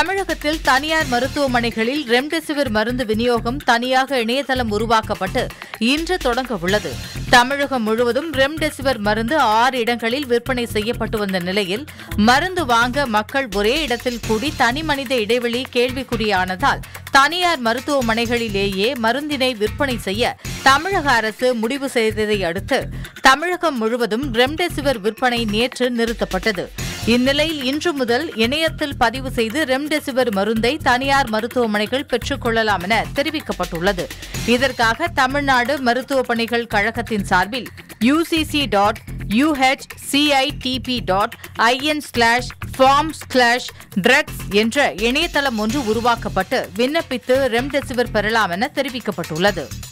தமிழகத்தில் தனியார் மருத்துவமனைகளில் ரெம்டெசிவிர் மருந்து விநியோகம் தனியாக இணையதளம் உருவாக்கப்பட்டு இன்று தொடங்க உள்ளது தமிழகம் முழுவதும் ரெம்டெசிவிர் மருந்து ஆறு இடங்களில் விற்பனை செய்யப்பட்டு வந்த நிலையில் மருந்து வாங்க மக்கள் ஒரே இடத்தில் கூடி தனிமனித இடைவெளி கேள்விக்குறியானதால் தனியார் மருத்துவமனைகளிலேயே மருந்தினை விற்பனை செய்ய தமிழக அரசு முடிவு செய்ததை அடுத்து தமிழகம் முழுவதும் ரெம்டெசிவிர் விற்பனை நேற்று நிறுத்தப்பட்டது இந்நிலையில் இன்று முதல் இணையத்தில் பதிவு செய்து ரெம்டெசிவிர் மருந்தை தனியார் மருத்துவமனைகள் பெற்றுக் கொள்ளலாம் என தெரிவிக்கப்பட்டுள்ளது இதற்காக தமிழ்நாடு மருத்துவ பணிகள் கழகத்தின் சார்பில் UCC dot UHCIDP dot IN slash form slash drugs என்ற இணையதளம் ஒன்று உருவாக்கப்பட்டு விண்ணப்பித்து ரெம்டெசிவிர் பெறலாம் என தெரிவிக்கப்பட்டுள்ளது